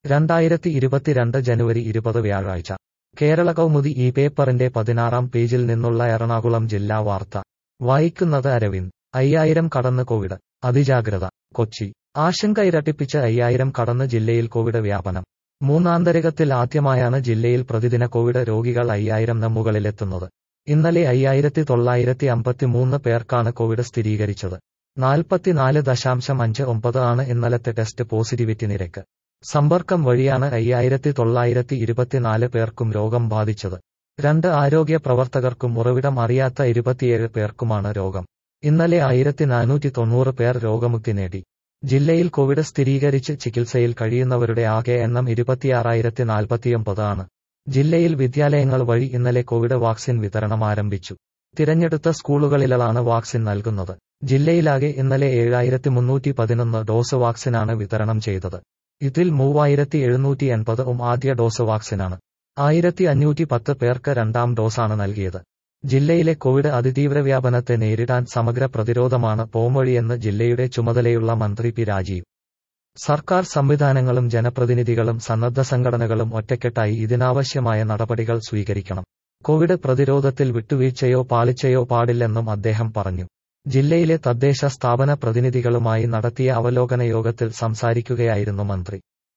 രണ്ടായിരത്തി ഇരുപത്തിരണ്ട് ജനുവരി ഇരുപത് വ്യാഴാഴ്ച കേരള കൗമുദി ഈ പേപ്പറിന്റെ പതിനാറാം പേജിൽ നിന്നുള്ള എറണാകുളം ജില്ലാ വാർത്ത വായിക്കുന്നത് അരവിന്ദ് അയ്യായിരം കടന്ന് കോവിഡ് അതിജാഗ്രത കൊച്ചി ആശങ്ക ഇരട്ടിപ്പിച്ച് അയ്യായിരം കടന്ന് ജില്ലയിൽ കോവിഡ് വ്യാപനം മൂന്നാന്തരികത്തിൽ ആദ്യമായാണ് ജില്ലയിൽ പ്രതിദിന കോവിഡ് രോഗികൾ അയ്യായിരം മുകളിലെത്തുന്നത് ഇന്നലെ അയ്യായിരത്തി തൊള്ളായിരത്തി അമ്പത്തിമൂന്ന് പേർക്കാണ് കോവിഡ് സ്ഥിരീകരിച്ചത് നാൽപ്പത്തിനാല് ദശാംശം അഞ്ച് ഒമ്പത് ആണ് ഇന്നലത്തെ ടെസ്റ്റ് പോസിറ്റിവിറ്റി നിരക്ക് സമ്പർക്കം വഴിയാണ് അയ്യായിരത്തി തൊള്ളായിരത്തി ഇരുപത്തിനാല് പേർക്കും രോഗം ബാധിച്ചത് രണ്ട് ആരോഗ്യ പ്രവർത്തകർക്കും ഉറവിടം അറിയാത്ത ഇരുപത്തിയേഴ് പേർക്കുമാണ് രോഗം ഇന്നലെ ആയിരത്തി നാനൂറ്റി തൊണ്ണൂറ് പേർ രോഗമുക്തി നേടി ജില്ലയിൽ കോവിഡ് സ്ഥിരീകരിച്ച് ചികിത്സയിൽ കഴിയുന്നവരുടെ ആകെ എണ്ണം ഇരുപത്തിയാറായിരത്തി നാൽപ്പത്തിയൊമ്പത് ആണ് ജില്ലയിൽ വിദ്യാലയങ്ങൾ വഴി ഇന്നലെ കോവിഡ് വാക്സിൻ വിതരണം ആരംഭിച്ചു തിരഞ്ഞെടുത്ത സ്കൂളുകളിലാണ് വാക്സിൻ നൽകുന്നത് ജില്ലയിലാകെ ഇന്നലെ ഏഴായിരത്തി മുന്നൂറ്റി പതിനൊന്ന് ഡോസ് വാക്സിനാണ് വിതരണം ചെയ്തത് ഇതിൽ മൂവായിരത്തി എഴുന്നൂറ്റി എൺപതും ആദ്യ ഡോസ് വാക്സിനാണ് ആയിരത്തി അഞ്ഞൂറ്റി പത്ത് പേർക്ക് രണ്ടാം ഡോസാണ് നൽകിയത് ജില്ലയിലെ കോവിഡ് അതിതീവ്ര വ്യാപനത്തെ നേരിടാൻ സമഗ്ര പ്രതിരോധമാണ് പോംവഴിയെന്ന് ജില്ലയുടെ ചുമതലയുള്ള മന്ത്രി പി രാജീവ് സർക്കാർ സംവിധാനങ്ങളും ജനപ്രതിനിധികളും സന്നദ്ധ സംഘടനകളും ഒറ്റക്കെട്ടായി ഇതിനാവശ്യമായ നടപടികൾ സ്വീകരിക്കണം കോവിഡ് പ്രതിരോധത്തിൽ വിട്ടുവീഴ്ചയോ പാളിച്ചയോ പാടില്ലെന്നും അദ്ദേഹം പറഞ്ഞു ജില്ലയിലെ തദ്ദേശ സ്ഥാപന പ്രതിനിധികളുമായി നടത്തിയ അവലോകന യോഗത്തിൽ സംസാരിക്കുകയായിരുന്നു മന്ത്രി